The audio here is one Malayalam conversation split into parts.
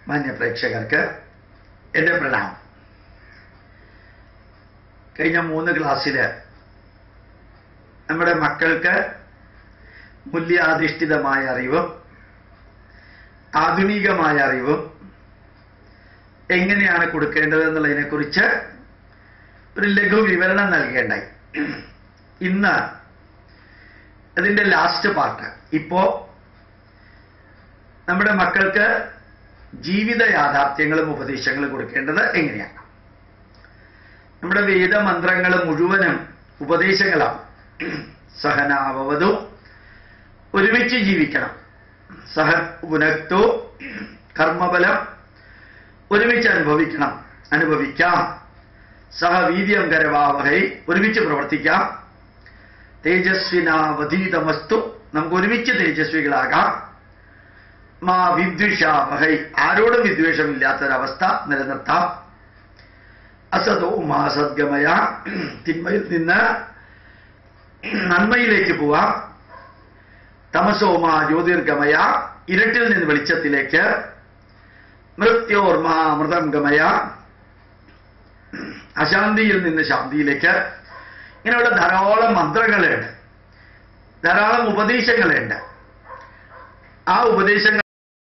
മാന്യ പ്രേക്ഷകർക്ക് എൻ്റെ പ്രണാമം കഴിഞ്ഞ മൂന്ന് ക്ലാസ്സിൽ നമ്മുടെ മക്കൾക്ക് മൂല്യാധിഷ്ഠിതമായ അറിവും ആധുനികമായ അറിവും എങ്ങനെയാണ് കൊടുക്കേണ്ടത് എന്നുള്ളതിനെക്കുറിച്ച് ഒരു ലഘു വിവരണം നൽകേണ്ടായി ഇന്ന് അതിൻ്റെ ലാസ്റ്റ് പാർട്ട് ഇപ്പോ നമ്മുടെ മക്കൾക്ക് ജീവിത യാഥാർത്ഥ്യങ്ങളും ഉപദേശങ്ങളും കൊടുക്കേണ്ടത് എങ്ങനെയാണ് നമ്മുടെ വേദമന്ത്രങ്ങൾ മുഴുവനും ഉപദേശങ്ങളാണ് സഹനാവവതു ഒരുമിച്ച് ജീവിക്കണം സഹ പുനക്തോ കർമ്മബലം ഒരുമിച്ച് അനുഭവിക്കണം അനുഭവിക്കാം സഹവീര്യം കരവാവഹൈ ഒരുമിച്ച് പ്രവർത്തിക്കാം തേജസ്വിനാവധീതമസ്തു നമുക്ക് ഒരുമിച്ച് തേജസ്വികളാകാം മാ വിദ്വിഷാവഹൈ ആരോടും വിദ്വേഷമില്ലാത്തൊരവസ്ഥ നിലനിർത്താം അസതോ മാ സദ്ഗമയ തിന്മയിൽ നിന്ന് നന്മയിലേക്ക് പോവാം തമസോമാ ജ്യോതിർഗമയ ഇരട്ടിൽ നിന്ന് വെളിച്ചത്തിലേക്ക് മൃത്യോർമാ മൃതം ഗമയ അശാന്തിയിൽ നിന്ന് ശാന്തിയിലേക്ക് ഇങ്ങനെയുള്ള ധാരാളം മന്ത്രങ്ങളുണ്ട് ധാരാളം ഉപദേശങ്ങളുണ്ട് ആ ഉപദേശങ്ങൾ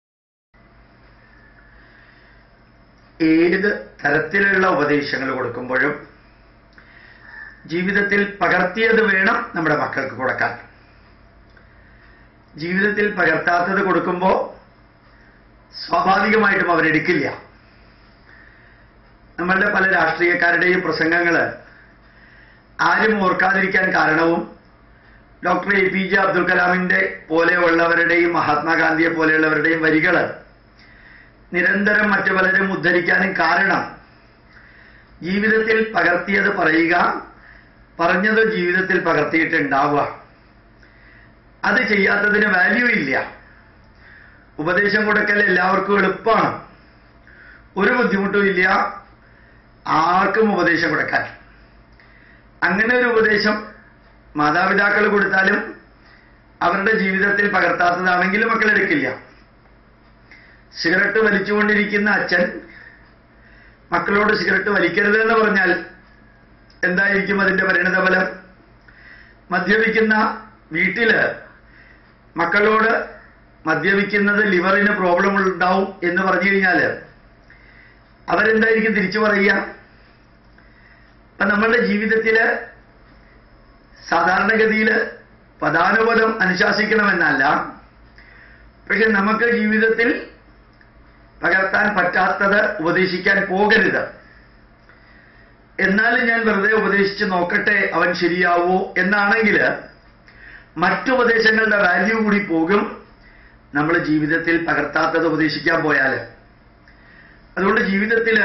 ഏത് തരത്തിലുള്ള ഉപദേശങ്ങൾ കൊടുക്കുമ്പോഴും ജീവിതത്തിൽ പകർത്തിയത് വേണം നമ്മുടെ മക്കൾക്ക് കൊടുക്കാൻ ജീവിതത്തിൽ പകർത്താത്തത് കൊടുക്കുമ്പോൾ സ്വാഭാവികമായിട്ടും അവരെടുക്കില്ല നമ്മളുടെ പല രാഷ്ട്രീയക്കാരുടെയും പ്രസംഗങ്ങൾ ആരും ഓർക്കാതിരിക്കാൻ കാരണവും doctor A P J Abdul കലാമിന്റെ പോലെയുള്ളവരുടെയും മഹാത്മാഗാന്ധിയെ പോലെയുള്ളവരുടെയും വരികൾ നിരന്തരം മറ്റു പലരും ഉദ്ധരിക്കാനും കാരണം ജീവിതത്തിൽ പകർത്തിയത് പറയുക പറഞ്ഞത് ജീവിതത്തിൽ പകർത്തിയിട്ടുണ്ടാവുക അത് ചെയ്യാത്തതിന് വാല്യൂ ഇല്ല ഉപദേശം കൊടുക്കൽ എല്ലാവർക്കും എളുപ്പമാണ് ഒരു ബുദ്ധിമുട്ടും ഇല്ല ആർക്കും ഉപദേശം കൊടുക്കാൻ അങ്ങനെ ഒരു ഉപദേശം മാതാപിതാക്കൾ കൊടുത്താലും അവരുടെ ജീവിതത്തിൽ പകർത്താത്തതാണെങ്കിൽ മക്കൾ എടുക്കില്ല സിഗരറ്റ് വലിച്ചുകൊണ്ടിരിക്കുന്ന അച്ഛൻ മക്കളോട് സിഗരറ്റ് വലിക്കരുത് എന്ന് പറഞ്ഞാൽ എന്തായിരിക്കും അതിന്റെ പരിണതഫലം മദ്യപിക്കുന്ന വീട്ടില് മക്കളോട് മദ്യപിക്കുന്നത് ലിവറിന് പ്രോബ്ലം ഉണ്ടാവും എന്ന് പറഞ്ഞു കഴിഞ്ഞാൽ അവരെന്തായിരിക്കും തിരിച്ചു പറയുക അപ്പൊ നമ്മളുടെ ജീവിതത്തില് സാധാരണഗതിയിൽ പദാനുപദം അനുശാസിക്കണമെന്നല്ല പക്ഷെ നമുക്ക് ജീവിതത്തിൽ പകർത്താൻ പറ്റാത്തത് ഉപദേശിക്കാൻ പോകരുത് എന്നാലും ഞാൻ വെറുതെ ഉപദേശിച്ച് നോക്കട്ടെ അവൻ ശരിയാവോ എന്നാണെങ്കിൽ മറ്റുപദേശങ്ങളുടെ വാല്യൂ കൂടി പോകും നമ്മൾ ജീവിതത്തിൽ പകർത്താത്തത് ഉപദേശിക്കാൻ പോയാൽ അതുകൊണ്ട് ജീവിതത്തിൽ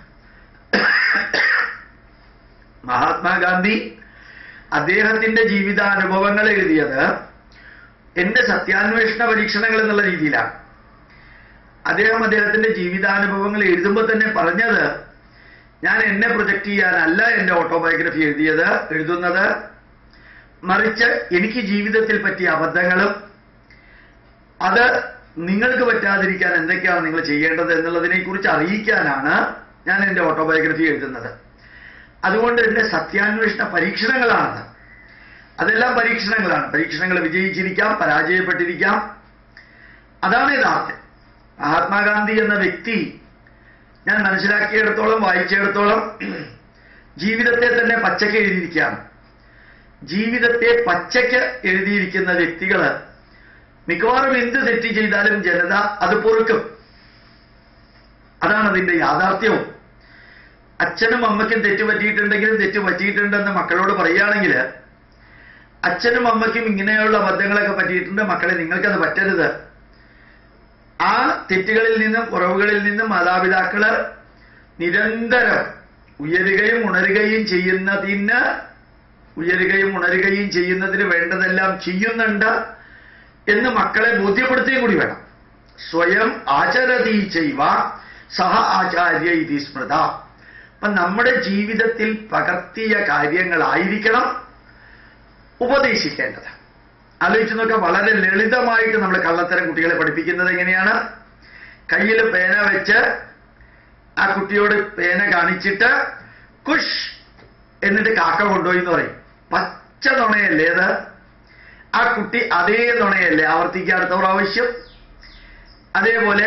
മഹാത്മാഗാന്ധി അദ്ദേഹത്തിന്റെ ജീവിതാനുഭവങ്ങൾ എഴുതിയത് എന്റെ സത്യാന്വേഷണ പരീക്ഷണങ്ങൾ എന്നുള്ള രീതിയിലാണ് അദ്ദേഹം അദ്ദേഹത്തിന്റെ ജീവിതാനുഭവങ്ങൾ എഴുതുമ്പോൾ തന്നെ പറഞ്ഞത് ഞാൻ എന്നെ പ്രൊജക്ട് ചെയ്യാനല്ല എന്റെ ഓട്ടോബയോഗ്രഫി എഴുതിയത് എഴുതുന്നത് മറിച്ച് എനിക്ക് ജീവിതത്തിൽ പറ്റിയ അബദ്ധങ്ങളും അത് നിങ്ങൾക്ക് പറ്റാതിരിക്കാൻ എന്തൊക്കെയാണ് നിങ്ങൾ ചെയ്യേണ്ടത് എന്നുള്ളതിനെ കുറിച്ച് അറിയിക്കാനാണ് ഞാൻ എന്റെ ഓട്ടോബയോഗ്രഫി എഴുതുന്നത് അതുകൊണ്ട് എന്റെ സത്യാന്വേഷണ പരീക്ഷണങ്ങളാണത് അതെല്ലാം പരീക്ഷണങ്ങളാണ് പരീക്ഷണങ്ങൾ വിജയിച്ചിരിക്കാം പരാജയപ്പെട്ടിരിക്കാം അതാണ് യഥാർത്ഥം മഹാത്മാഗാന്ധി എന്ന വ്യക്തി ഞാൻ മനസ്സിലാക്കിയിടത്തോളം വായിച്ചിടത്തോളം ജീവിതത്തെ തന്നെ പച്ചയ്ക്ക് എഴുതിയിരിക്കുകയാണ് ജീവിതത്തെ പച്ചയ്ക്ക് എഴുതിയിരിക്കുന്ന വ്യക്തികള് മിക്കവാറും എന്ത് തെറ്റ് ചെയ്താലും ജനത അത് പൊറുക്കും അതാണ് അതിന്റെ യാഥാർത്ഥ്യവും അച്ഛനും അമ്മയ്ക്കും തെറ്റ് പറ്റിയിട്ടുണ്ടെങ്കിലും തെറ്റ് പറ്റിയിട്ടുണ്ടെന്ന് മക്കളോട് പറയുകയാണെങ്കിൽ അച്ഛനും അമ്മയ്ക്കും ഇങ്ങനെയുള്ള അബദ്ധങ്ങളൊക്കെ പറ്റിയിട്ടുണ്ട് മക്കളെ നിങ്ങൾക്കത് പറ്റരുത് ആ തെറ്റുകളിൽ നിന്നും കുറവുകളിൽ നിന്നും മാതാപിതാക്കള് നിരന്തരം ഉയരുകയും ഉണരുകയും ചെയ്യുന്നതിന് ഉയരുകയും ഉണരുകയും ചെയ്യുന്നതിന് വേണ്ടതെല്ലാം ചെയ്യുന്നുണ്ട് എന്ന് മക്കളെ ബോധ്യപ്പെടുത്തുകയും കൂടി വേണം സ്വയം ആചരതി ചെയ്വ സഹ ആചാര്യ ഇതി സ്മൃത അപ്പൊ നമ്മുടെ ജീവിതത്തിൽ പകർത്തിയ കാര്യങ്ങളായിരിക്കണം ഉപദേശിക്കേണ്ടത് ആലോചിച്ച് നോക്കാം വളരെ ലളിതമായിട്ട് നമ്മൾ കള്ളത്തരം കുട്ടികളെ പഠിപ്പിക്കുന്നത് എങ്ങനെയാണ് കയ്യിൽ പേന വെച്ച് ആ കുട്ടിയോട് പേന കാണിച്ചിട്ട് കുഷ് എന്നിട്ട് കാക്ക കൊണ്ടുപോയി എന്ന് പറയും പച്ച നുണയല്ലേ അത് ആ കുട്ടി അതേ നുണയല്ലേ ആവർത്തിക്കുക അടുത്ത പ്രാവശ്യം അതേപോലെ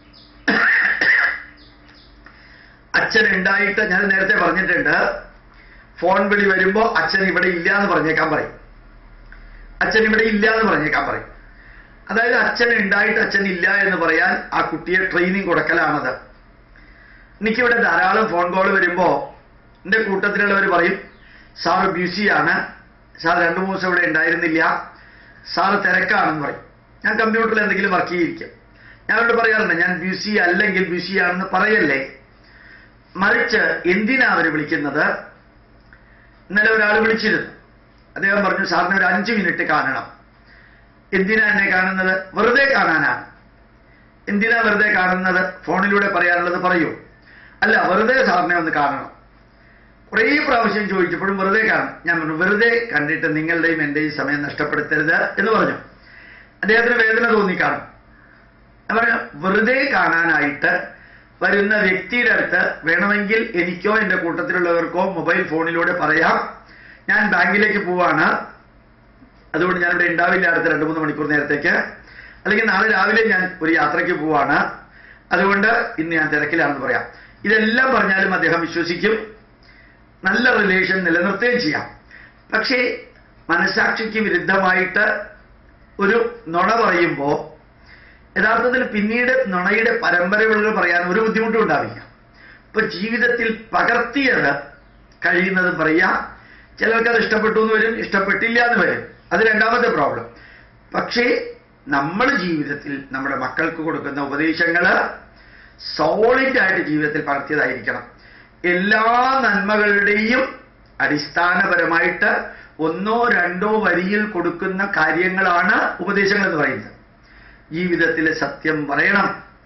അച്ഛൻ ഉണ്ടായിട്ട് ഞാൻ നേരത്തെ പറഞ്ഞിട്ടുണ്ട് ഫോൺ വിളി വരുമ്പോ അച്ഛൻ ഇവിടെ ഇല്ല എന്ന് പറഞ്ഞേക്കാൻ പറയും അച്ഛൻ ഇവിടെ ഇല്ല എന്ന് പറഞ്ഞേക്കാൻ പറയും അതായത് അച്ഛൻ ഉണ്ടായിട്ട് അച്ഛൻ ഇല്ല എന്ന് പറയാൻ ആ കുട്ടിയെ ട്രെയിനിങ് കൊടുക്കലാണത് എനിക്കിവിടെ ധാരാളം ഫോൺ കോൾ വരുമ്പോ എന്റെ കൂട്ടത്തിലുള്ളവർ പറയും സാറ് ബിസിയാണ് സാർ രണ്ടു മൂന്ന് ദിവസം ഇവിടെ ഉണ്ടായിരുന്നില്ല സാറ് തിരക്കാണെന്ന് പറയും ഞാൻ കമ്പ്യൂട്ടറിൽ എന്തെങ്കിലും വർക്ക് ചെയ്തിരിക്കും ഞാൻ അവരോട് പറയാറുണ്ട് ഞാൻ ബിസി അല്ലെങ്കിൽ ബിസിയാണെന്ന് പറയല്ലേ മറിച്ച് എന്തിനാ അവർ വിളിക്കുന്നത് ഇന്നലെ ഒരാൾ വിളിച്ചിരുന്നു അദ്ദേഹം പറഞ്ഞു സാറിന് ഒരു അഞ്ച് മിനിറ്റ് കാണണം എന്തിനാ എന്നെ കാണുന്നത് വെറുതെ കാണാനാണ് എന്തിനാ വെറുതെ കാണുന്നത് ഫോണിലൂടെ പറയാനുള്ളത് പറയൂ അല്ല വെറുതെ സാറിനെ ഒന്ന് കാണണം കുറേ പ്രാവശ്യം ചോദിച്ചപ്പോഴും വെറുതെ കാണും ഞാൻ പറഞ്ഞു വെറുതെ കണ്ടിട്ട് നിങ്ങളുടെയും എന്റെയും സമയം നഷ്ടപ്പെടുത്തരുത് എന്ന് പറഞ്ഞു അദ്ദേഹത്തിന് വേദന തോന്നിക്കാണും ഞാൻ പറഞ്ഞു വെറുതെ കാണാനായിട്ട് വരുന്ന വ്യക്തിയുടെ അടുത്ത് വേണമെങ്കിൽ എനിക്കോ എൻ്റെ കൂട്ടത്തിലുള്ളവർക്കോ മൊബൈൽ ഫോണിലൂടെ പറയാം ഞാൻ ബാങ്കിലേക്ക് പോവാണ് അതുകൊണ്ട് ഞാൻ ഇവിടെ ഉണ്ടാവില്ല അടുത്ത രണ്ട് മൂന്ന് മണിക്കൂർ നേരത്തേക്ക് അല്ലെങ്കിൽ നാളെ രാവിലെ ഞാൻ ഒരു യാത്രയ്ക്ക് പോവാണ് അതുകൊണ്ട് ഇന്ന് ഞാൻ തിരക്കിലാണെന്ന് പറയാം ഇതെല്ലാം പറഞ്ഞാലും അദ്ദേഹം വിശ്വസിക്കും നല്ല റിലേഷൻ നിലനിർത്തുകയും ചെയ്യാം പക്ഷേ മനസാക്ഷിക്ക് വിരുദ്ധമായിട്ട് ഒരു നുണ പറയുമ്പോൾ യഥാർത്ഥത്തിൽ പിന്നീട് നുണയുടെ പരമ്പരകൾ പറയാൻ ഒരു ബുദ്ധിമുട്ടും ഉണ്ടാവില്ല ഇപ്പൊ ജീവിതത്തിൽ പകർത്തിയത് കഴിയുന്നത് പറയാ ചിലർക്ക് അത് ഇഷ്ടപ്പെട്ടു എന്ന് വരും ഇഷ്ടപ്പെട്ടില്ല എന്ന് വരും അത് രണ്ടാമത്തെ പ്രോബ്ലം പക്ഷേ നമ്മൾ ജീവിതത്തിൽ നമ്മുടെ മക്കൾക്ക് കൊടുക്കുന്ന ഉപദേശങ്ങള് സോളിഡ് ആയിട്ട് ജീവിതത്തിൽ പകർത്തിയതായിരിക്കണം എല്ലാ നന്മകളുടെയും അടിസ്ഥാനപരമായിട്ട് ഒന്നോ രണ്ടോ വരിയിൽ കൊടുക്കുന്ന കാര്യങ്ങളാണ് ഉപദേശങ്ങൾ എന്ന് പറയുന്നത് ജീവിതത്തിൽ സത്യം പറയണം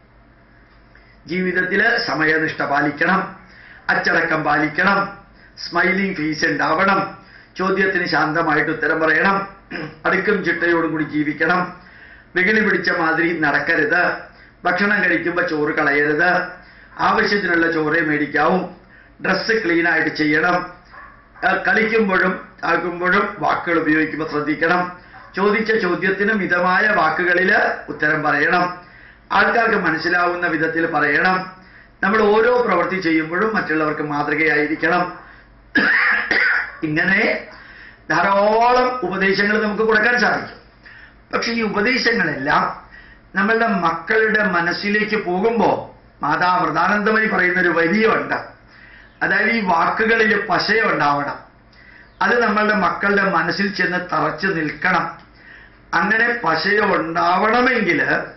ജീവിതത്തിൽ സമയനിഷ്ഠ പാലിക്കണം അച്ചടക്കം പാലിക്കണം സ്മൈലിംഗ് ഫേസ് ഉണ്ടാവണം ചോദ്യത്തിന് ശാന്തമായിട്ട് ഉത്തരം പറയണം അടുക്കും ചിട്ടയോടും കൂടി ജീവിക്കണം വെകിളി പിടിച്ച മാതിരി നടക്കരുത് ഭക്ഷണം കഴിക്കുമ്പോൾ ചോറ് കളയരുത് ആവശ്യത്തിനുള്ള ചോറേ മേടിക്കാവൂ ഡ്രസ്സ് ക്ലീൻ ആയിട്ട് ചെയ്യണം ആ, കളിക്കുമ്പോഴും ആക്കുമ്പോഴും വാക്കുകൾ ഉപയോഗിക്കുമ്പോൾ ശ്രദ്ധിക്കണം ചോദിച്ച ചോദ്യത്തിന് മിതമായ വാക്കുകളിൽ ഉത്തരം പറയണം ആൾക്കാർക്ക് മനസ്സിലാവുന്ന വിധത്തിൽ പറയണം നമ്മൾ ഓരോ പ്രവൃത്തി ചെയ്യുമ്പോഴും മറ്റുള്ളവർക്ക് മാതൃകയായിരിക്കണം ഇങ്ങനെ ധാരാളം ഉപദേശങ്ങൾ നമുക്ക് കൊടുക്കാൻ സാധിക്കും പക്ഷെ ഈ ഉപദേശങ്ങളെല്ലാം നമ്മളുടെ മക്കളുടെ മനസ്സിലേക്ക് പോകുമ്പോൾ മാതാ വൃതാനന്ദമയി പറയുന്ന ഒരു വരിയുണ്ട് അതായത് ഈ വാക്കുകളിൽ പശയുണ്ടാവണം അത് നമ്മളുടെ മക്കളുടെ മനസ്സിൽ ചെന്ന് തറച്ചു നിൽക്കണം അങ്ങനെ പശയ ഉണ്ടാവണമെങ്കിൽ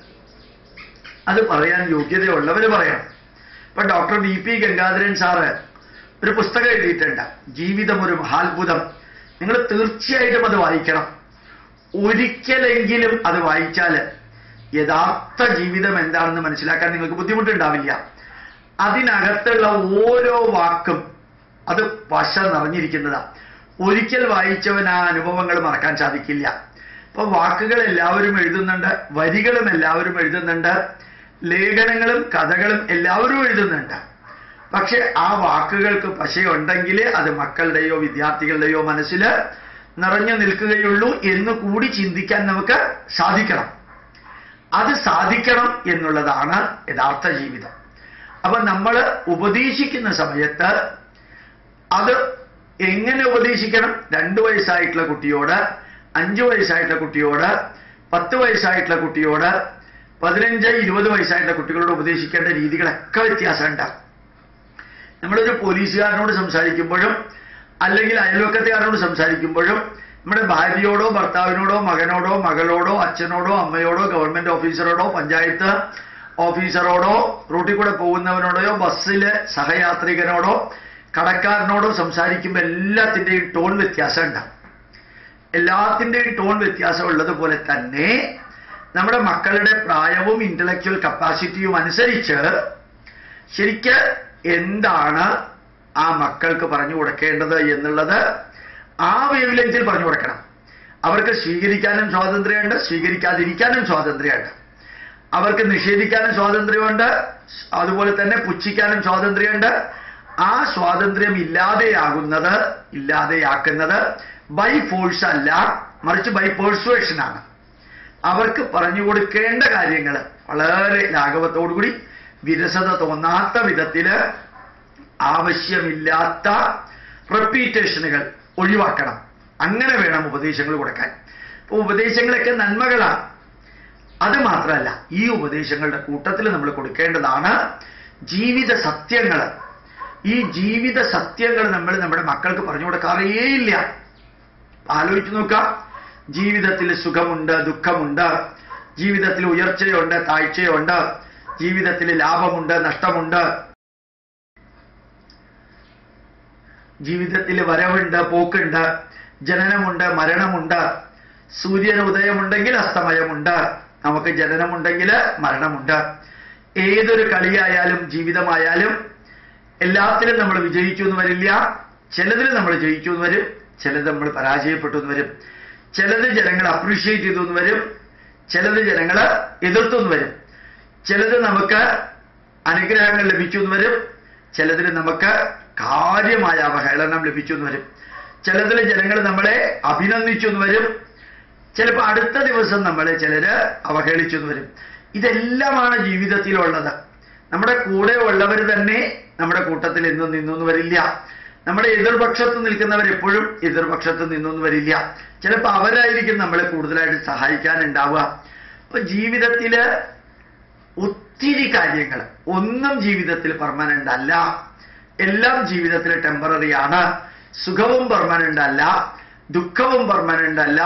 അത് പറയാൻ യോഗ്യതയുള്ളവർ പറയണം ഇപ്പൊ doctor V P Gangadharan sir ഒരു പുസ്തകം എഴുതിയിട്ടുണ്ട് ജീവിതം ഒരു മഹാത്ഭുതം നിങ്ങൾ തീർച്ചയായിട്ടും അത് വായിക്കണം ഒരിക്കലെങ്കിലും അത് വായിച്ചാൽ യഥാർത്ഥ ജീവിതം എന്താണെന്ന് മനസ്സിലാക്കാൻ നിങ്ങൾക്ക് ബുദ്ധിമുട്ടുണ്ടാവില്ല അതിനകത്തുള്ള ഓരോ വാക്കും അത് പശ നിറഞ്ഞിരിക്കുന്നതാണ് ഒരിക്കൽ വായിച്ചവൻ ആ അനുഭവങ്ങൾ മറക്കാൻ സാധിക്കില്ല ഇപ്പൊ വാക്കുകൾ എല്ലാവരും എഴുതുന്നുണ്ട് വരികളും എല്ലാവരും എഴുതുന്നുണ്ട് ലേഖനങ്ങളും കഥകളും എല്ലാവരും എഴുതുന്നുണ്ട് പക്ഷെ ആ വാക്കുകൾക്ക് പശയുണ്ടെങ്കിൽ അത് മക്കളുടെയോ വിദ്യാർത്ഥികളുടെയോ മനസ്സിൽ നിറഞ്ഞു നിൽക്കുകയുള്ളൂ എന്ന് കൂടി ചിന്തിക്കാൻ നമുക്ക് സാധിക്കണം അത് സാധിക്കണം എന്നുള്ളതാണ് യഥാർത്ഥ ജീവിതം അപ്പൊ നമ്മൾ ഉപദേശിക്കുന്ന സമയത്ത് അത് എങ്ങനെ ഉപദേശിക്കണം രണ്ടു വയസ്സായിട്ടുള്ള കുട്ടിയോട് അഞ്ചു വയസ്സായിട്ടുള്ള കുട്ടിയോട് പത്ത് വയസ്സായിട്ടുള്ള കുട്ടിയോട് പതിനഞ്ച് ഇരുപത് വയസ്സായിട്ടുള്ള കുട്ടികളോട് ഉപദേശിക്കേണ്ട രീതികളൊക്കെ വ്യത്യാസമുണ്ട് നമ്മളൊരു പോലീസുകാരനോട് സംസാരിക്കുമ്പോഴും അല്ലെങ്കിൽ അയൽവക്കത്തുകാരനോട് സംസാരിക്കുമ്പോഴും നമ്മുടെ ഭാര്യയോടോ ഭർത്താവിനോടോ മകനോടോ മകളോടോ അച്ഛനോടോ അമ്മയോടോ ഗവൺമെന്റ് ഓഫീസറോടോ പഞ്ചായത്ത് ഓഫീസറോടോ റൂട്ടിൽ കൂടെ പോകുന്നവനോടോ ബസ്സിലെ സഹയാത്രികനോടോ കടക്കാരനോടോ സംസാരിക്കുമ്പോൾ എല്ലാത്തിൻ്റെയും ടോൺ വ്യത്യാസം ഉണ്ടാവും എല്ലാത്തിൻ്റെയും ടോൺ വ്യത്യാസം ഉള്ളതുപോലെ തന്നെ നമ്മുടെ മക്കളുടെ പ്രായവും ഇന്റലക്ച്വൽ കപ്പാസിറ്റിയും അനുസരിച്ച് ശരിക്ക് എന്താണ് ആ മക്കൾക്ക് പറഞ്ഞു കൊടുക്കേണ്ടത് എന്നുള്ളത് ആ വേവ് ലെങ്തിൽ പറഞ്ഞു കൊടുക്കണം അവർക്ക് സ്വീകരിക്കാനും സ്വാതന്ത്ര്യമുണ്ട് സ്വീകരിക്കാതിരിക്കാനും സ്വാതന്ത്ര്യമുണ്ട് അവർക്ക് നിഷേധിക്കാനും സ്വാതന്ത്ര്യമുണ്ട് അതുപോലെ തന്നെ പുച്ഛിക്കാനും സ്വാതന്ത്ര്യമുണ്ട് ആ സ്വാതന്ത്ര്യം ഇല്ലാതെയാകുന്നത് ഇല്ലാതെയാക്കുന്നത് ബൈ ഫോഴ്സ് അല്ല മറിച്ച് ബൈ പേഴ്സുവേഷൻ ആണ് അവർക്ക് പറഞ്ഞു കൊടുക്കേണ്ട കാര്യങ്ങൾ വളരെ ലാഘവത്തോടുകൂടി വിരസത തോന്നാത്ത വിധത്തില് ആവശ്യമില്ലാത്ത റിപ്പീറ്റേഷനുകൾ ഒഴിവാക്കണം അങ്ങനെ വേണം ഉപദേശങ്ങൾ കൊടുക്കാൻ അപ്പൊ ഉപദേശങ്ങളൊക്കെ നന്മകളാണ് അത് മാത്രമല്ല ഈ ഉപദേശങ്ങളുടെ കൂട്ടത്തിൽ നമ്മൾ കൊടുക്കേണ്ടതാണ് ജീവിത സത്യങ്ങൾ ഈ ജീവിത സത്യങ്ങൾ നമ്മൾ നമ്മുടെ മക്കൾക്ക് പറഞ്ഞു കൊടുക്കാറേയില്ല ആലോചിച്ച് നോക്കാം ജീവിതത്തിൽ സുഖമുണ്ട് ദുഃഖമുണ്ട് ജീവിതത്തിൽ ഉയർച്ചയുണ്ട് താഴ്ചയുണ്ട് ജീവിതത്തിൽ ലാഭമുണ്ട് നഷ്ടമുണ്ട് ജീവിതത്തിൽ വരവുണ്ട് പോക്കുണ്ട് ജനനമുണ്ട് മരണമുണ്ട് സൂര്യന് ഉദയമുണ്ടെങ്കിൽ അസ്തമയമുണ്ട് നമുക്ക് ജനനമുണ്ടെങ്കിൽ മരണമുണ്ട് ഏതൊരു കളിയായാലും ജീവിതമായാലും എല്ലാത്തിലും നമ്മൾ വിജയിച്ചു എന്ന് വരില്ല ചിലതിൽ നമ്മൾ ജയിച്ചു എന്ന് വരും ചിലത് നമ്മൾ പരാജയപ്പെട്ടു എന്ന് വരും ചിലത് ജനങ്ങൾ അപ്രീഷിയേറ്റ് ചെയ്തു എന്ന് വരും ചിലത് ജനങ്ങൾ എതിർത്തു എന്ന് വരും ചിലത് നമുക്ക് അനുഗ്രഹങ്ങൾ ലഭിച്ചു എന്ന് വരും ചിലതിൽ നമുക്ക് കാര്യമായ അവഹേളനം ലഭിച്ചു എന്ന് വരും ചിലതിൽ ജനങ്ങൾ നമ്മളെ അഭിനന്ദിച്ചു എന്ന് വരും ചിലപ്പോൾ അടുത്ത ദിവസം നമ്മളെ ചിലര് അവഹേളിച്ചു എന്ന് വരും ഇതെല്ലാമാണ് ജീവിതത്തിലുള്ളത് നമ്മുടെ കൂടെ ഉള്ളവർ തന്നെ നമ്മുടെ കൂട്ടത്തിൽ എന്നും നിന്നൊന്നും വരില്ല നമ്മുടെ എതിർപക്ഷത്ത് നിൽക്കുന്നവർ എപ്പോഴും എതിർപക്ഷത്ത് നിന്നൊന്നും വരില്ല ചിലപ്പോൾ അവരായിരിക്കും നമ്മളെ കൂടുതലായിട്ട് സഹായിക്കാനുണ്ടാവുക അപ്പൊ ജീവിതത്തില് ഒത്തിരി കാര്യങ്ങൾ ഒന്നും ജീവിതത്തിൽ പെർമനന്റ് അല്ല എല്ലാം ജീവിതത്തിൽ ടെമ്പററി ആണ് സുഖവും പെർമനന്റ് അല്ല ദുഃഖവും പെർമനന്റ് അല്ല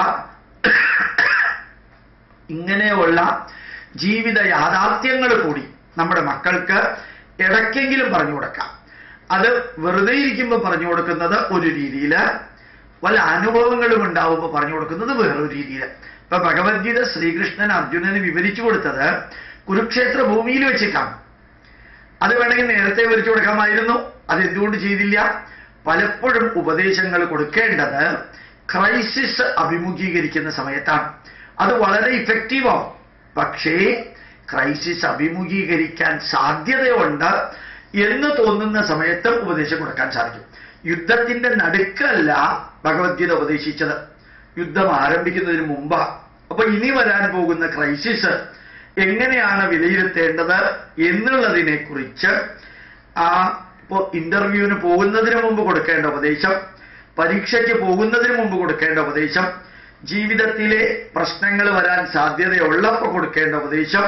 ഇങ്ങനെയുള്ള ജീവിത യാഥാർത്ഥ്യങ്ങൾ കൂടി നമ്മുടെ മക്കൾക്ക് ഇടയ്ക്കെങ്കിലും പറഞ്ഞു കൊടുക്കാം അത് വെറുതെ ഇരിക്കുമ്പോൾ പറഞ്ഞു കൊടുക്കുന്നത് ഒരു രീതിയിൽ വല്ല അനുഭവങ്ങളും ഉണ്ടാവുമ്പോൾ പറഞ്ഞു കൊടുക്കുന്നത് വേറൊരു രീതിയിൽ ഇപ്പൊ ഭഗവത്ഗീത ശ്രീകൃഷ്ണൻ അർജുനന് വിവരിച്ചു കൊടുത്തത് കുരുക്ഷേത്ര ഭൂമിയിൽ വെച്ചിട്ടാണ് അത് വേണമെങ്കിൽ നേരത്തെ വിവരിച്ചു കൊടുക്കാമായിരുന്നു അത് എന്തുകൊണ്ട് ചെയ്തില്ല പലപ്പോഴും ഉപദേശങ്ങൾ കൊടുക്കേണ്ടത് ക്രൈസിസ് അഭിമുഖീകരിക്കുന്ന സമയത്താണ് അത് വളരെ ഇഫക്റ്റീവാവും പക്ഷേ ക്രൈസിസ് അഭിമുഖീകരിക്കാൻ സാധ്യതയുണ്ട് എന്ന് തോന്നുന്ന സമയത്ത് ഉപദേശം കൊടുക്കാൻ സാധിക്കും യുദ്ധത്തിന്റെ നടുക്കല്ല ഭഗവത്ഗീത ഉപദേശിച്ചത് യുദ്ധം ആരംഭിക്കുന്നതിന് മുമ്പാ അപ്പൊ ഇനി വരാൻ പോകുന്ന ക്രൈസിസ് എങ്ങനെയാണ് വിലയിരുത്തേണ്ടത് എന്നുള്ളതിനെ കുറിച്ച് ആ ഇപ്പോ ഇന്റർവ്യൂവിന് പോകുന്നതിന് മുമ്പ് കൊടുക്കേണ്ട ഉപദേശം പരീക്ഷയ്ക്ക് പോകുന്നതിന് മുമ്പ് കൊടുക്കേണ്ട ഉപദേശം ജീവിതത്തിലെ പ്രശ്നങ്ങൾ വരാൻ സാധ്യതയുള്ളപ്പോൾ കൊടുക്കേണ്ട ഉപദേശം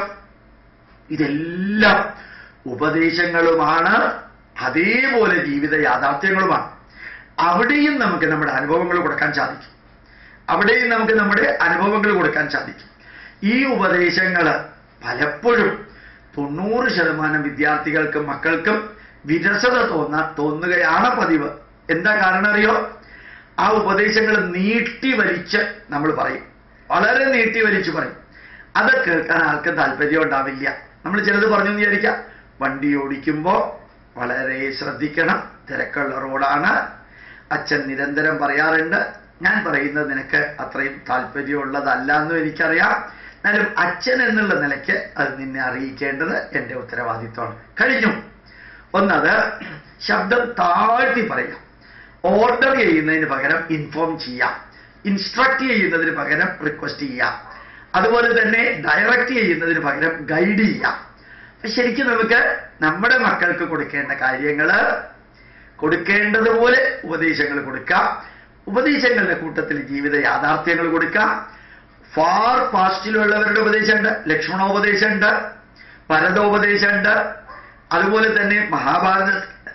ഇതെല്ലാം ഉപദേശങ്ങളുമാണ് അതേപോലെ ജീവിത യാഥാർത്ഥ്യങ്ങളുമാണ് അവിടെയും നമുക്ക് നമ്മുടെ അനുഭവങ്ങൾ കൊടുക്കാൻ സാധിക്കും അവിടെയും നമുക്ക് നമ്മുടെ അനുഭവങ്ങൾ കൊടുക്കാൻ സാധിക്കും ഈ ഉപദേശങ്ങൾ പലപ്പോഴും തൊണ്ണൂറ് ശതമാനം വിദ്യാർത്ഥികൾക്കും മക്കൾക്കും വിരസത തോന്ന തോന്നുകയാണ് പതിവ് എന്താ കാരണം അറിയോ ആ ഉപദേശങ്ങൾ നീട്ടി വലിച്ച് നമ്മൾ പറയും വളരെ നീട്ടി വലിച്ച് പറയും അത് കേൾക്കാൻ ആർക്കും താല്പര്യം ഉണ്ടാവില്ല നമ്മൾ ചിലത് പറഞ്ഞു എന്ന് വിചാരിക്കാം വണ്ടി ഓടിക്കുമ്പോൾ വളരെ ശ്രദ്ധിക്കണം തിരക്കുള്ള റോഡാണ് അച്ഛൻ നിരന്തരം പറയാറുണ്ട് ഞാൻ പറയുന്നത് നിനക്ക് അത്രയും താല്പര്യമുള്ളതല്ല എന്നും എനിക്കറിയാം എന്നാലും അച്ഛൻ എന്നുള്ള നിലയ്ക്ക് അത് നിന്നെ അറിയിക്കേണ്ടത് എൻ്റെ ഉത്തരവാദിത്വമാണ് കഴിഞ്ഞു ഒന്നത് ശബ്ദം താഴ്ത്തി പറയാം ഓർഡർ ചെയ്യുന്നതിന് പകരം ഇൻഫോം ചെയ്യാം ഇൻസ്ട്രക്ട് ചെയ്യുന്നതിന് പകരം റിക്വസ്റ്റ് ചെയ്യാം അതുപോലെ തന്നെ ഡയറക്റ്റ് ചെയ്യുന്നതിന് പകരം ഗൈഡ് ചെയ്യാം അപ്പൊ ശരിക്കും നമുക്ക് നമ്മുടെ മക്കൾക്ക് കൊടുക്കേണ്ട കാര്യങ്ങള് കൊടുക്കേണ്ടതുപോലെ ഉപദേശങ്ങൾ കൊടുക്കാം ഉപദേശങ്ങളുടെ കൂട്ടത്തിൽ ജീവിത യാഥാർത്ഥ്യങ്ങൾ കൊടുക്കാം ഫാർ പാസ്റ്റിലുള്ളവരുടെ ഉപദേശമുണ്ട് ലക്ഷ്മണോപദേശമുണ്ട് ഭരതോപദേശമുണ്ട് അതുപോലെ തന്നെ മഹാഭാരത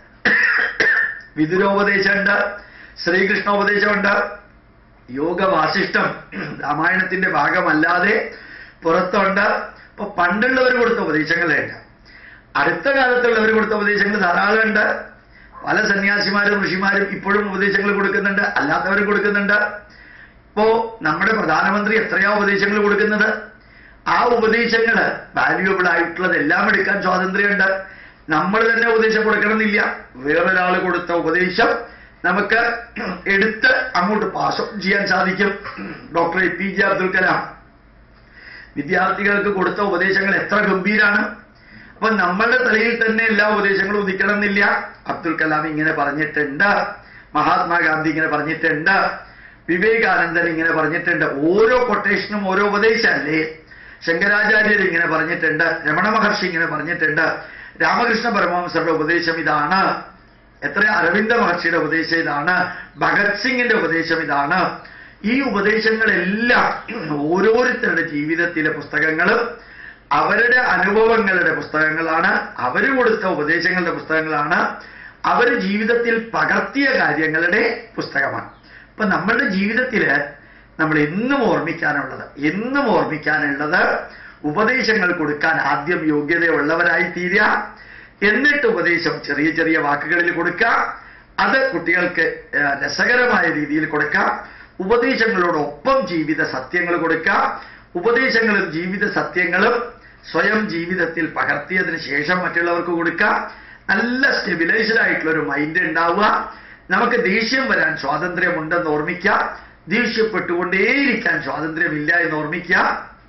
വിദുരോപദേശമുണ്ട് ശ്രീകൃഷ്ണോപദേശമുണ്ട് യോഗവാസിഷ്ടം രാമായണത്തിന്റെ ഭാഗമല്ലാതെ പുറത്തുണ്ട് ഇപ്പൊ പണ്ടുള്ളവർ കൊടുത്ത ഉപദേശങ്ങളുണ്ട് അടുത്ത കാലത്തുള്ളവർ കൊടുത്ത ഉപദേശങ്ങൾ ധാരാളമുണ്ട് പല സന്യാസിമാരും ഋഷിമാരും ഇപ്പോഴും ഉപദേശങ്ങൾ കൊടുക്കുന്നുണ്ട് അല്ലാത്തവരും കൊടുക്കുന്നുണ്ട് ഇപ്പോ നമ്മുടെ പ്രധാനമന്ത്രി എത്രയാ ഉപദേശങ്ങൾ കൊടുക്കുന്നത് ആ ഉപദേശങ്ങൾ വാല്യുവബിൾ ആയിട്ടുള്ളത് എല്ലാം എടുക്കാൻ സ്വാതന്ത്ര്യമുണ്ട് നമ്മൾ തന്നെ ഉപദേശം കൊടുക്കണമെന്നില്ല വേറൊരാൾ കൊടുത്ത ഉപദേശം നമുക്ക് എടുത്ത് അങ്ങോട്ട് പാസ് ചെയ്യാൻ സാധിക്കും doctor A P J Abdul Kalam വിദ്യാർത്ഥികൾക്ക് കൊടുത്ത ഉപദേശങ്ങൾ എത്ര ഗംഭീരാണ് അപ്പൊ നമ്മളുടെ തലയിൽ തന്നെ എല്ലാ ഉപദേശങ്ങളും ഉദിക്കണം എന്നില്ല അബ്ദുൽ കലാം ഇങ്ങനെ പറഞ്ഞിട്ടുണ്ട് മഹാത്മാഗാന്ധി ഇങ്ങനെ പറഞ്ഞിട്ടുണ്ട് വിവേകാനന്ദൻ ഇങ്ങനെ പറഞ്ഞിട്ടുണ്ട് ഓരോ കൊട്ടേഷനും ഓരോ ഉപദേശമല്ലേ ശങ്കരാചാര്യർ ഇങ്ങനെ പറഞ്ഞിട്ടുണ്ട് രമണ മഹർഷി ഇങ്ങനെ പറഞ്ഞിട്ടുണ്ട് രാമകൃഷ്ണ പരമഹംസരുടെ ഉപദേശം ഇതാണ് എത്ര അരവിന്ദ മഹർഷിയുടെ ഉപദേശം ഇതാണ് ഭഗത് സിംഗിന്റെ ഉപദേശം ഇതാണ് ഈ ഉപദേശങ്ങളെല്ലാം ഓരോരുത്തരുടെ ജീവിതത്തിലെ പുസ്തകങ്ങളും അവരുടെ അനുഭവങ്ങളുടെ പുസ്തകങ്ങളാണ് അവര് കൊടുത്ത ഉപദേശങ്ങളുടെ പുസ്തകങ്ങളാണ് അവർ ജീവിതത്തിൽ പകർത്തിയ കാര്യങ്ങളുടെ പുസ്തകമാണ് അപ്പൊ നമ്മളുടെ ജീവിതത്തില് നമ്മൾ എന്നും ഓർമ്മിക്കാനുള്ളത് എന്നും ഓർമ്മിക്കാനുള്ളത് ഉപദേശങ്ങൾ കൊടുക്കാൻ ആദ്യം യോഗ്യതയുള്ളവരായി തീരുക എന്നിട്ട് ഉപദേശം ചെറിയ ചെറിയ വാക്കുകളിൽ കൊടുക്കുക അത് കുട്ടികൾക്ക് ഏഹ്, രസകരമായ രീതിയിൽ കൊടുക്കുക ഉപദേശങ്ങളോടൊപ്പം ജീവിത സത്യങ്ങൾ കൊടുക്കുക ഉപദേശങ്ങളും ജീവിത സത്യങ്ങളും സ്വയം ജീവിതത്തിൽ പകർത്തിയതിന് ശേഷം മറ്റുള്ളവർക്ക് കൊടുക്കുക നല്ല സ്റ്റെബിലൈസ്ഡ് ആയിട്ടുള്ള ഒരു മൈൻഡ് ഉണ്ടാവുക നമുക്ക് ദേഷ്യം വരാൻ സ്വാതന്ത്ര്യമുണ്ടെന്ന് ഓർമ്മിക്കുക ദേഷ്യപ്പെട്ടുകൊണ്ടേയിരിക്കാൻ സ്വാതന്ത്ര്യമില്ല എന്ന് ഓർമ്മിക്കുക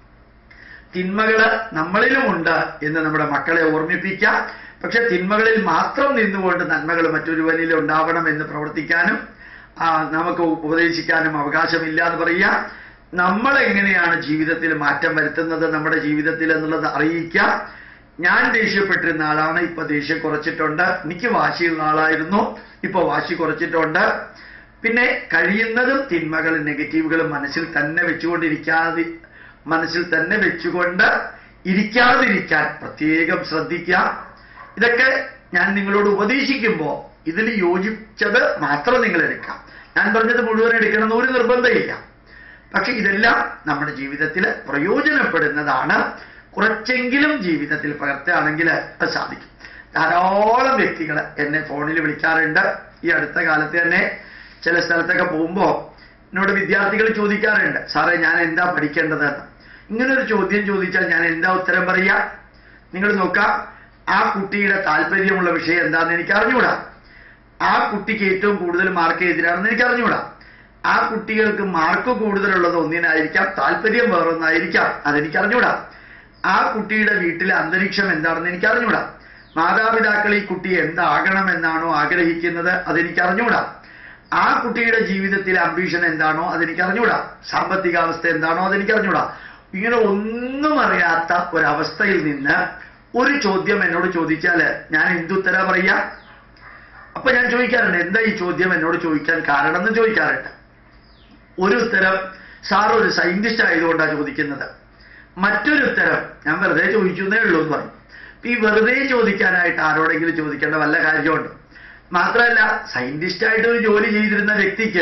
തിന്മകള് നമ്മളിലുമുണ്ട് എന്ന് നമ്മുടെ മക്കളെ ഓർമ്മിപ്പിക്കുക പക്ഷെ തിന്മകളിൽ മാത്രം നിന്നുകൊണ്ട് നന്മകൾ മറ്റൊരുവനിൽ ഉണ്ടാവണം എന്ന് പ്രവർത്തിക്കാനും ആ, നമുക്ക് ഉപദേശിക്കാനും അവകാശമില്ല എന്ന് പറയുക നമ്മൾ എങ്ങനെയാണ് ജീവിതത്തിൽ മാറ്റം വരുത്തുന്നത് നമ്മുടെ ജീവിതത്തിൽ എന്നുള്ളത് അറിയിക്കുക ഞാൻ ദേഷ്യപ്പെട്ടിരുന്ന ആളാണ് ഇപ്പൊ ദേഷ്യം കുറച്ചിട്ടുണ്ട് എനിക്ക് വാശിയുള്ള ആളായിരുന്നു ഇപ്പൊ വാശി കുറച്ചിട്ടുണ്ട് പിന്നെ കഴിയുന്നതും തിന്മകളും നെഗറ്റീവുകളും മനസ്സിൽ തന്നെ വെച്ചുകൊണ്ടിരിക്കാതെ മനസ്സിൽ തന്നെ വെച്ചുകൊണ്ട് ഇരിക്കാതിരിക്കാൻ പ്രത്യേകം ശ്രദ്ധിക്കുക ഇതൊക്കെ ഞാൻ നിങ്ങളോട് ഉപദേശിക്കുമ്പോൾ ഇതിൽ യോജിച്ചത് മാത്രം നിങ്ങൾ എടുക്കാം ഞാൻ പറഞ്ഞത് മുഴുവൻ എടുക്കണമെന്ന് ഒരു നിർബന്ധമില്ല പക്ഷെ ഇതെല്ലാം നമ്മുടെ ജീവിതത്തിൽ പ്രയോജനപ്പെടുന്നതാണ് കുറച്ചെങ്കിലും ജീവിതത്തിൽ പകർത്തുകയാണെങ്കിൽ അത് സാധിക്കും ധാരാളം വ്യക്തികൾ എന്നെ ഫോണിൽ വിളിക്കാറുണ്ട് ഈ അടുത്ത കാലത്ത് തന്നെ ചില സ്ഥലത്തൊക്കെ പോകുമ്പോൾ എന്നോട് വിദ്യാർത്ഥികൾ ചോദിക്കാറുണ്ട് സാറേ ഞാൻ എന്താ പഠിക്കേണ്ടതെന്ന് ഇങ്ങനൊരു ചോദ്യം ചോദിച്ചാൽ ഞാൻ എന്താ ഉത്തരം പറയുക നിങ്ങൾ നോക്കാം ആ കുട്ടിയുടെ താല്പര്യമുള്ള വിഷയം എന്താണെന്ന് എനിക്ക് അറിഞ്ഞുകൂടാ ആ കുട്ടിക്ക് ഏറ്റവും കൂടുതൽ മാർക്ക് എതിരാണെന്ന് എനിക്ക് അറിഞ്ഞുകൂടാ ആ കുട്ടികൾക്ക് മാർക്ക് കൂടുതലുള്ളത് ഒന്നിനായിരിക്കാം താല്പര്യം വേറൊന്നായിരിക്കാം അതെനിക്ക് അറിഞ്ഞുകൂടാ ആ കുട്ടിയുടെ വീട്ടിലെ അന്തരീക്ഷം എന്താണെന്ന് എനിക്ക് അറിഞ്ഞുകൂടാ മാതാപിതാക്കൾ ഈ കുട്ടി എന്താകണം എന്നാണോ ആഗ്രഹിക്കുന്നത് അതെനിക്ക് അറിഞ്ഞുകൂടാ ആ കുട്ടിയുടെ ജീവിതത്തിലെ അംബീഷൻ എന്താണോ അതെനിക്ക് അറിഞ്ഞുകൂടാ സാമ്പത്തികാവസ്ഥ എന്താണോ അതെനിക്ക് അറിഞ്ഞുകൂടാ ഇങ്ങനെ ഒന്നും അറിയാത്ത ഒരവസ്ഥയിൽ നിന്ന് ഒരു ചോദ്യം എന്നോട് ചോദിച്ചാല് ഞാൻ എന്തുത്തരാ പറയാ അപ്പൊ ഞാൻ ചോദിക്കാറുണ്ട് എന്താ ഈ ചോദ്യം എന്നോട് ചോദിക്കാൻ കാരണം എന്ന് ചോദിക്കാറുണ്ട് ഒരു ഉത്തരം സാർ ഒരു സയന്റിസ്റ്റ് ആയതുകൊണ്ടാണ് ചോദിക്കുന്നത് മറ്റൊരു ഉത്തരം ഞാൻ വെറുതെ ചോദിച്ചു എന്നേ ഉള്ളൂ എന്ന് പറയും ഈ വെറുതെ ചോദിക്കാനായിട്ട് ആരോടെങ്കിലും ചോദിക്കേണ്ട വല്ല കാര്യമുണ്ട് മാത്രമല്ല സയന്റിസ്റ്റ് ആയിട്ട് ഒരു ജോലി ചെയ്തിരുന്ന വ്യക്തിക്ക്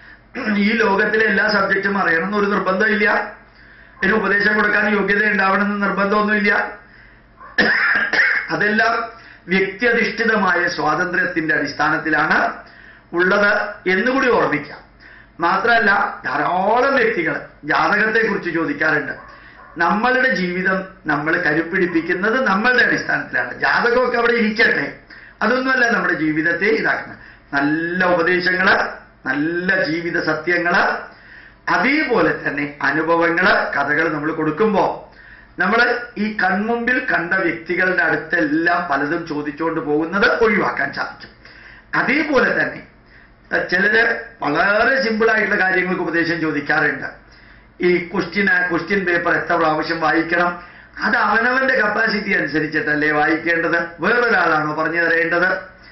ഈ ലോകത്തിലെ എല്ലാ സബ്ജക്റ്റും അറിയണമെന്ന് ഒരു നിർബന്ധമില്ല ഇതിന് ഉപദേശം കൊടുക്കാൻ യോഗ്യത ഉണ്ടാവണമെന്ന് നിർബന്ധമൊന്നുമില്ല അതെല്ലാം വ്യക്തിയധിഷ്ഠിതമായ സ്വാതന്ത്ര്യത്തിന്റെ അടിസ്ഥാനത്തിലാണ് ഉള്ളത് എന്നുകൂടി ഓർമ്മിക്കാം മാത്രമല്ല ധാരാളം വ്യക്തികൾ ജാതകത്തെക്കുറിച്ച് ചോദിക്കാറുണ്ട് നമ്മളുടെ ജീവിതം നമ്മൾ കരുപ്പിടിപ്പിക്കുന്നത് നമ്മളുടെ അടിസ്ഥാനത്തിലാണ് ജാതകമൊക്കെ അവിടെ ഇരിക്കട്ടെ അതൊന്നുമല്ല നമ്മുടെ ജീവിതത്തെ ഇതാക്കുന്നത് നല്ല ഉപദേശങ്ങള് നല്ല ജീവിത സത്യങ്ങള് അതേപോലെ തന്നെ അനുഭവങ്ങള് കഥകൾ നമ്മൾ കൊടുക്കുമ്പോൾ നമ്മൾ ഈ കൺമുമ്പിൽ കണ്ട വ്യക്തികളുടെ അടുത്തെല്ലാം പലതും ചോദിച്ചുകൊണ്ട് പോകുന്നത് ഒഴിവാക്കാൻ സാധിക്കും അതേപോലെ തന്നെ അഹ് ചിലര് വളരെ സിമ്പിൾ ആയിട്ടുള്ള കാര്യങ്ങൾക്ക് ഉപദേശം ചോദിക്കാറുണ്ട് ഈ ക്വസ്റ്റ്യൻ ക്വസ്റ്റ്യൻ പേപ്പർ എത്ര പ്രാവശ്യം വായിക്കണം അത് അവനവന്റെ കപ്പാസിറ്റി അനുസരിച്ചിട്ടല്ലേ വായിക്കേണ്ടത് വേറൊരാളാണോ പറഞ്ഞു തരേണ്ടത്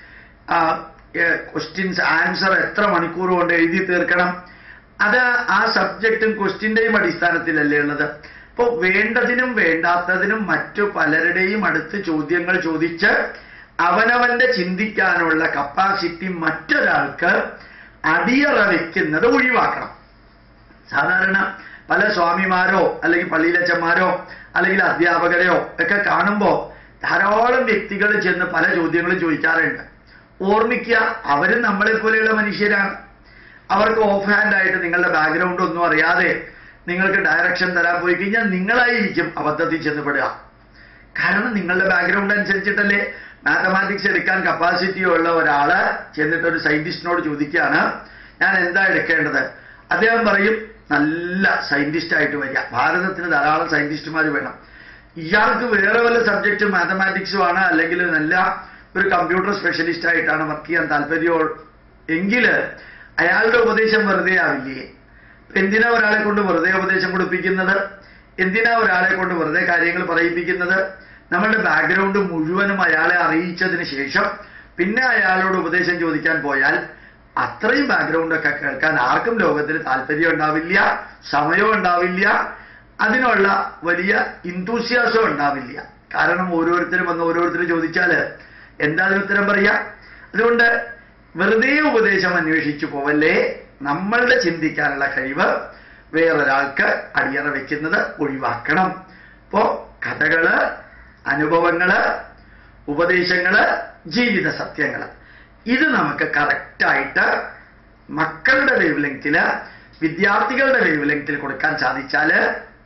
ക്വസ്റ്റ്യൻസ് ആൻസർ എത്ര മണിക്കൂർ കൊണ്ട് എഴുതി തീർക്കണം അത് ആ സബ്ജക്റ്റും ക്വസ്റ്റ്യന്റെയും അടിസ്ഥാനത്തിലല്ലേ ഉള്ളത് അപ്പോൾ വേണ്ടതിനും വേണ്ടാത്തതിനും മറ്റു പലരുടെയും അടുത്ത് ചോദ്യങ്ങൾ ചോദിച്ച് അവനവന്റെ ചിന്തിക്കാനുള്ള കപ്പാസിറ്റി മറ്റൊരാൾക്ക് അടിയറ വെക്കുന്നത് ഒഴിവാക്കണം സാധാരണ പല സ്വാമിമാരോ അല്ലെങ്കിൽ പള്ളിയിലച്ചന്മാരോ അല്ലെങ്കിൽ അധ്യാപകരെയോ ഒക്കെ കാണുമ്പോൾ ധാരാളം വ്യക്തികൾ ചെന്ന് പല ചോദ്യങ്ങളും ചോദിക്കാറുണ്ട് ഓർമ്മിക്കുക അവരും നമ്മളെ പോലെയുള്ള മനുഷ്യരാണ് അവർക്ക് ഓഫ് ഹാൻഡ് ആയിട്ട് നിങ്ങളുടെ ബാക്ക്ഗ്രൗണ്ട് ഒന്നും അറിയാതെ നിങ്ങൾക്ക് ഡയറക്ഷൻ തരാൻ പോയി കഴിഞ്ഞാൽ നിങ്ങളായിരിക്കും അബദ്ധത്തിൽ ചെന്നപ്പെടുക കാരണം നിങ്ങളുടെ ബാക്ക്ഗ്രൗണ്ട് അനുസരിച്ചിട്ടല്ലേ മാത്തമാറ്റിക്സ് എടുക്കാൻ കപ്പാസിറ്റി ഉള്ള ഒരാള് ചെന്നിട്ട് ഒരു സയന്റിസ്റ്റിനോട് ചോദിക്കുകയാണ് ഞാൻ എന്താ എടുക്കേണ്ടത് അദ്ദേഹം പറയും നല്ല സയന്റിസ്റ്റ് ആയിട്ട് വരിക ഭാരതത്തിന് ധാരാളം സയന്റിസ്റ്റുമാർ വേണം ഇയാൾക്ക് വേറെ വല്ല സബ്ജക്റ്റ് മാത്തമാറ്റിക്സും ആണ് അല്ലെങ്കിൽ നല്ല ഒരു കമ്പ്യൂട്ടർ സ്പെഷ്യലിസ്റ്റ് ആയിട്ടാണ് വർക്ക് ചെയ്യാൻ താല്പര്യമോ എങ്കിൽ അയാളുടെ ഉപദേശം വെറുതെ ആവില്ലേ എന്തിനാ ഒരാളെ കൊണ്ട് വെറുതെ ഉപദേശം കൊടുപ്പിക്കുന്നത് എന്തിനാ ഒരാളെ കൊണ്ട് വെറുതെ കാര്യങ്ങൾ പറയിപ്പിക്കുന്നത് നമ്മളുടെ ബാക്ക്ഗ്രൗണ്ട് മുഴുവനും അയാളെ അറിയിച്ചതിന് ശേഷം പിന്നെ അയാളോട് ഉപദേശം ചോദിക്കാൻ പോയാൽ അത്രയും ബാക്ക്ഗ്രൗണ്ട് ഒക്കെ കേൾക്കാൻ ആർക്കും ലോകത്തിൽ താല്പര്യം ഉണ്ടാവില്ല സമയം ഉണ്ടാവില്ല അതിനുള്ള വലിയ ഇന്തൂസ്യാസം ഉണ്ടാവില്ല കാരണം ഓരോരുത്തരും വന്ന് ഓരോരുത്തർ ചോദിച്ചാൽ എന്താ അതിന് ഉത്തരം പറയാ അതുകൊണ്ട് വെറുതെ ഉപദേശം അന്വേഷിച്ചു പോവല്ലേ നമ്മളുടെ ചിന്തിക്കാനുള്ള കഴിവ് വേറൊരാൾക്ക് അടിയറ വെക്കുന്നത് ഒഴിവാക്കണം ഇപ്പോ കഥകള് അനുഭവങ്ങള് ഉപദേശങ്ങള് ജീവിത സത്യങ്ങള് ഇത് നമുക്ക് കറക്റ്റായിട്ട് മക്കളുടെ വേവ് ലെങ്തില് വിദ്യാർത്ഥികളുടെ വേവ് ലെങ്തിൽ കൊടുക്കാൻ സാധിച്ചാല്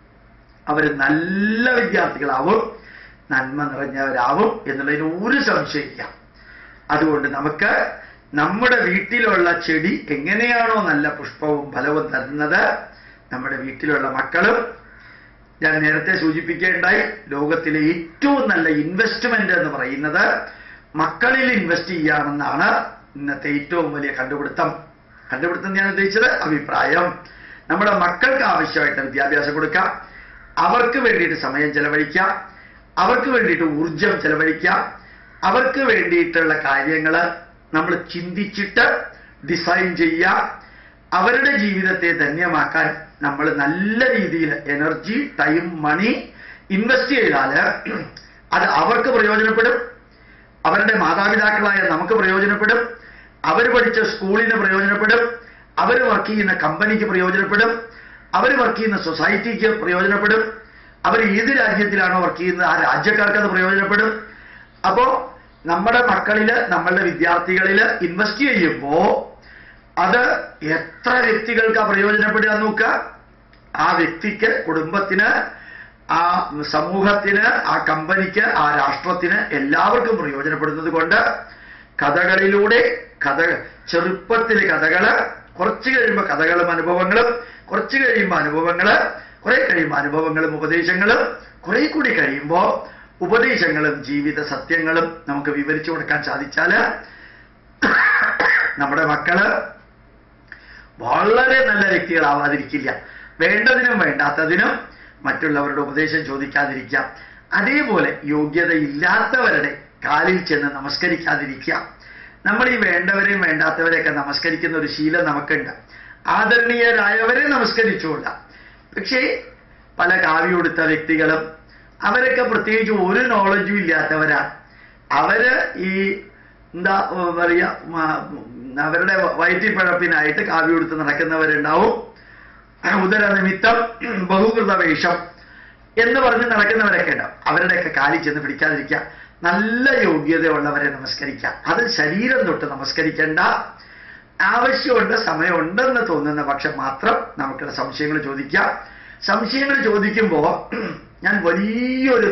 അവർ നല്ല വിദ്യാർത്ഥികളാവും നന്മ നിറഞ്ഞവരാവും എന്നുള്ളതിന് ഒരു സംശയമില്ല അതുകൊണ്ട് നമുക്ക് നമ്മുടെ വീട്ടിലുള്ള ചെടി എങ്ങനെയാണോ നല്ല പുഷ്പവും ഫലവും തരുന്നത് നമ്മുടെ വീട്ടിലുള്ള മക്കളും ഞാൻ നേരത്തെ സൂചിപ്പിക്കേണ്ടായി ലോകത്തിലെ ഏറ്റവും നല്ല ഇൻവെസ്റ്റ്മെന്റ് എന്ന് പറയുന്നത് മക്കളിൽ ഇൻവെസ്റ്റ് ചെയ്യാമെന്നാണ് ഇന്നത്തെ ഏറ്റവും വലിയ കണ്ടുപിടുത്തം കണ്ടുപിടുത്തം ഞാൻ ഉദ്ദേശിച്ചത് അഭിപ്രായം നമ്മുടെ മക്കൾക്ക് ആവശ്യമായിട്ട് വിദ്യാഭ്യാസം കൊടുക്കാം അവർക്ക് വേണ്ടിയിട്ട് സമയം ചെലവഴിക്കാം അവർക്ക് വേണ്ടിയിട്ട് ഊർജം ചെലവഴിക്കാം അവർക്ക് വേണ്ടിയിട്ടുള്ള കാര്യങ്ങൾ നമ്മൾ ചിന്തിച്ചിട്ട് ഡിസൈൻ ചെയ്യാം അവരുടെ ജീവിതത്തെ ധന്യമാക്കാൻ നമ്മൾ നല്ല രീതിയിൽ എനർജി ടൈം മണി ഇൻവെസ്റ്റ് ചെയ്താൽ അത് അവർക്ക് പ്രയോജനപ്പെടും അവരുടെ മാതാപിതാക്കളായ നമുക്ക് പ്രയോജനപ്പെടും അവർ പഠിച്ച സ്കൂളിന് പ്രയോജനപ്പെടും അവർ വർക്ക് ചെയ്യുന്ന കമ്പനിക്ക് പ്രയോജനപ്പെടും അവർ വർക്ക് ചെയ്യുന്ന സൊസൈറ്റിക്ക് പ്രയോജനപ്പെടും അവർ ഏത് രാജ്യത്തിലാണോ വർക്ക് ചെയ്യുന്നത് ആ രാജ്യക്കാർക്ക് അത് പ്രയോജനപ്പെടും അപ്പോ നമ്മുടെ മക്കളില് നമ്മളുടെ വിദ്യാർത്ഥികളില് ഇൻവെസ്റ്റ് ചെയ്യുമ്പോ അത് എത്ര വ്യക്തികൾക്ക് പ്രയോജനപ്പെടുക നോക്കുക ആ വ്യക്തിക്ക് കുടുംബത്തിന് ആ സമൂഹത്തിന് ആ കമ്പനിക്ക് ആ രാഷ്ട്രത്തിന് എല്ലാവർക്കും പ്രയോജനപ്പെടുന്നത് കൊണ്ട് കഥകളിലൂടെ കഥ ചെറുപ്പത്തിലെ കഥകള് കുറച്ച് കഴിയുമ്പോൾ കഥകളും അനുഭവങ്ങളും കുറച്ച് കഴിയുമ്പോൾ അനുഭവങ്ങള് കുറെ കഴിയുമ്പോൾ അനുഭവങ്ങളും ഉപദേശങ്ങളും കുറെ കൂടി കഴിയുമ്പോൾ ഉപദേശങ്ങളും ജീവിത സത്യങ്ങളും നമുക്ക് വിവരിച്ചു കൊടുക്കാൻ സാധിച്ചാല് നമ്മുടെ മക്കള് വളരെ നല്ല വ്യക്തികളാവാതിരിക്കില്ല വേണ്ടതിനും വേണ്ടാത്തതിനും മറ്റുള്ളവരുടെ ഉപദേശം ചോദിക്കാതിരിക്കാം അതേപോലെ യോഗ്യതയില്ലാത്തവരുടെ കാലിൽ ചെന്ന് നമസ്കരിക്കാതിരിക്കാം നമ്മൾ ഈ വേണ്ടവരെയും വേണ്ടാത്തവരെയൊക്കെ നമസ്കരിക്കുന്ന ഒരു ശീലം നമുക്കുണ്ട് ആദരണീയരായവരെ നമസ്കരിച്ചുകൊള്ളാം പക്ഷേ പല കാവ്യ കൊടുത്ത വ്യക്തികളും അവരൊക്കെ പ്രത്യേകിച്ച് ഒരു നോളജും ഇല്ലാത്തവരാണ് അവര് ഈ എന്താ പറയാ അവരുടെ വയറ്റിപ്പഴപ്പിനായിട്ട് കാവ്യ കൊടുത്ത് നടക്കുന്നവരുണ്ടാവും ഉദരനിമിത്തം ബഹുകൃത വേഷം എന്ന് പറഞ്ഞ് നടക്കുന്നവരൊക്കെ ഉണ്ടാവും അവരുടെയൊക്കെ കാലിൽ ചെന്ന് പിടിക്കാതിരിക്കുക നല്ല യോഗ്യതയുള്ളവരെ നമസ്കരിക്കാം അത് ശരീരം തൊട്ട് നമസ്കരിക്കേണ്ട ആവശ്യമുണ്ട് സമയമുണ്ടെന്ന് തോന്നുന്ന പക്ഷം മാത്രം നമുക്കുള്ള സംശയങ്ങൾ ചോദിക്കാം സംശയങ്ങൾ ചോദിക്കുമ്പോൾ ഞാൻ വലിയൊരു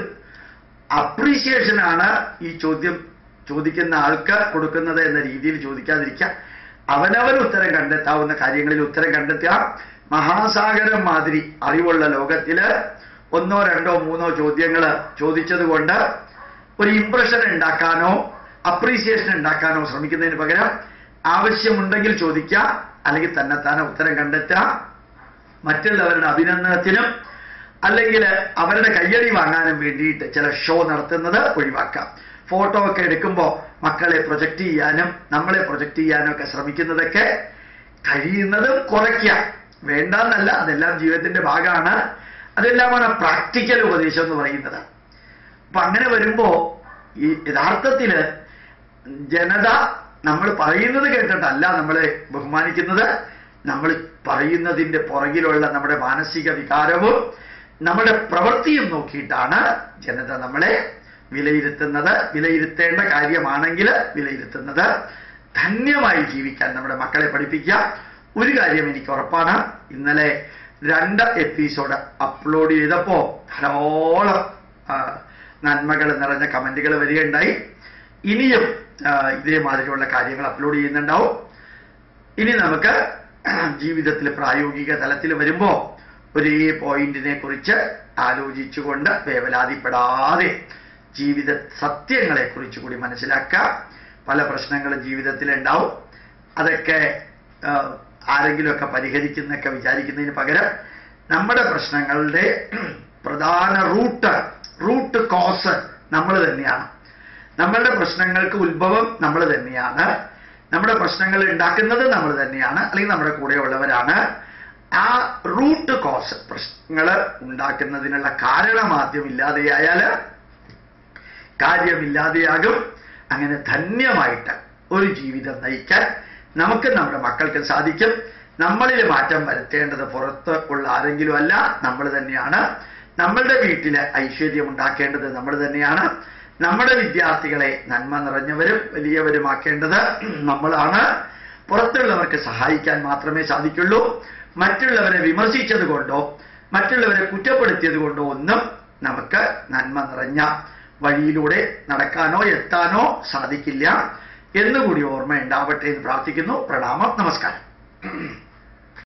അപ്രീസിയേഷനാണ് ഈ ചോദ്യം ചോദിക്കുന്ന ആൾക്ക് കൊടുക്കുന്നത് എന്ന രീതിയിൽ ചോദിക്കാതിരിക്കുക അവനവൻ ഉത്തരം കണ്ടെത്താവുന്ന കാര്യങ്ങളിൽ ഉത്തരം കണ്ടെത്തുക മഹാസാഗരം മാതിരി അറിവുള്ള ലോകത്തില് ഒന്നോ രണ്ടോ മൂന്നോ ചോദ്യങ്ങൾ ചോദിച്ചത് കൊണ്ട് ഒരു ഇംപ്രഷൻ ഉണ്ടാക്കാനോ അപ്രീസിയേഷൻ ഉണ്ടാക്കാനോ ശ്രമിക്കുന്നതിന് പകരം ആവശ്യമുണ്ടെങ്കിൽ ചോദിക്കുക അല്ലെങ്കിൽ തന്നെത്താനെ ഉത്തരം കണ്ടെത്തുക മറ്റുള്ളവരുടെ അഭിനന്ദനത്തിനും അല്ലെങ്കിൽ അവരുടെ കയ്യടി വാങ്ങാനും വേണ്ടിയിട്ട് ചില ഷോ നടത്തുന്നത് ഒഴിവാക്കാം ഫോട്ടോ ഒക്കെ എടുക്കുമ്പോൾ മക്കളെ പ്രൊജക്റ്റ് ചെയ്യാനും നമ്മളെ പ്രൊജക്റ്റ് ചെയ്യാനും ഒക്കെ ശ്രമിക്കുന്നതൊക്കെ കഴിയുന്നതും കുറയ്ക്കാം വേണ്ടെന്നല്ല അതെല്ലാം ജീവിതത്തിന്റെ ഭാഗമാണ് അതെല്ലാമാണ് പ്രാക്ടിക്കൽ ഉപദേശം എന്ന് പറയുന്നത് അപ്പൊ അങ്ങനെ വരുമ്പോ ഈ യഥാർത്ഥത്തില് ജനത നമ്മൾ പറയുന്നത് കേട്ടിട്ടല്ല നമ്മളെ ബഹുമാനിക്കുന്നത് നമ്മൾ പറയുന്നതിന്റെ പുറകിലുള്ള നമ്മുടെ മാനസിക വികാരവും നമ്മുടെ പ്രവൃത്തിയും നോക്കിയിട്ടാണ് ജനത നമ്മളെ വിലയിരുത്തുന്നത് വിലയിരുത്തേണ്ട കാര്യമാണെങ്കിൽ വിലയിരുത്തുന്നത് ധന്യമായി ജീവിക്കാൻ നമ്മുടെ മക്കളെ പഠിപ്പിക്കുക ഒരു കാര്യം എനിക്ക് ഉറപ്പാണ് ഇന്നലെ രണ്ട് എപ്പിസോഡ് അപ്ലോഡ് ചെയ്തപ്പോ ധാരാളം നന്മകൾ നിറഞ്ഞ കമന്റുകൾ വരികയുണ്ടായി ഇനിയും ഇതേമാതിരിയുള്ള കാര്യങ്ങൾ അപ്ലോഡ് ചെയ്യുന്നുണ്ടാവും ഇനി നമുക്ക് ജീവിതത്തിൽ പ്രായോഗിക തലത്തിൽ വരുമ്പോൾ ഒരേ പോയിന്റിനെ കുറിച്ച് ആലോചിച്ചുകൊണ്ട് വേവലാതിപ്പെടാതെ ജീവിത സത്യങ്ങളെ കുറിച്ച് കൂടി മനസ്സിലാക്കുക പല പ്രശ്നങ്ങളും ജീവിതത്തിൽ ഉണ്ടാവും അതൊക്കെ ആ, ആരെങ്കിലുമൊക്കെ പരിഹരിക്കുന്നൊക്കെ വിചാരിക്കുന്നതിന് പകരം നമ്മുടെ പ്രശ്നങ്ങളുടെ പ്രധാന റൂട്ട് റൂട്ട് കോസ് നമ്മൾ തന്നെയാണ് നമ്മളുടെ പ്രശ്നങ്ങൾക്ക് ഉത്ഭവം നമ്മൾ തന്നെയാണ് നമ്മുടെ പ്രശ്നങ്ങൾ ഉണ്ടാക്കുന്നത് നമ്മൾ തന്നെയാണ് അല്ലെങ്കിൽ നമ്മുടെ കൂടെയുള്ളവരാണ് ആ റൂട്ട് കോസ് പ്രശ്നങ്ങൾ ഉണ്ടാക്കുന്നതിനുള്ള കാരണം ആദ്യം ഇല്ലാതെയായാൽ കാര്യമില്ലാതെയാകും അങ്ങനെ ധന്യമായിട്ട് ഒരു ജീവിതം നയിക്കാൻ നമുക്ക് നമ്മുടെ മക്കൾക്ക് സാധിക്കും നമ്മളിൽ മാറ്റം വരുത്തേണ്ടത് പുറത്ത് ഉള്ള ആരെങ്കിലും അല്ല നമ്മൾ തന്നെയാണ് നമ്മളുടെ വീട്ടില് ഐശ്വര്യം ഉണ്ടാക്കേണ്ടത് നമ്മൾ തന്നെയാണ് നമ്മുടെ വിദ്യാർത്ഥികളെ നന്മ നിറഞ്ഞവരും വലിയവരുമാക്കേണ്ടത് നമ്മളാണ് പുറത്തുള്ളവർക്ക് സഹായിക്കാൻ മാത്രമേ സാധിക്കുള്ളൂ മറ്റുള്ളവരെ വിമർശിച്ചത് കൊണ്ടോ മറ്റുള്ളവരെ കുറ്റപ്പെടുത്തിയത് കൊണ്ടോ ഒന്നും നമുക്ക് നന്മ നിറഞ്ഞ വഴിയിലൂടെ നടക്കാനോ എത്താനോ സാധിക്കില്ല എന്നുകൂടി ഓർമ്മ ഉണ്ടാവട്ടെ എന്ന് പ്രാർത്ഥിക്കുന്നു പ്രണാമം നമസ്കാരം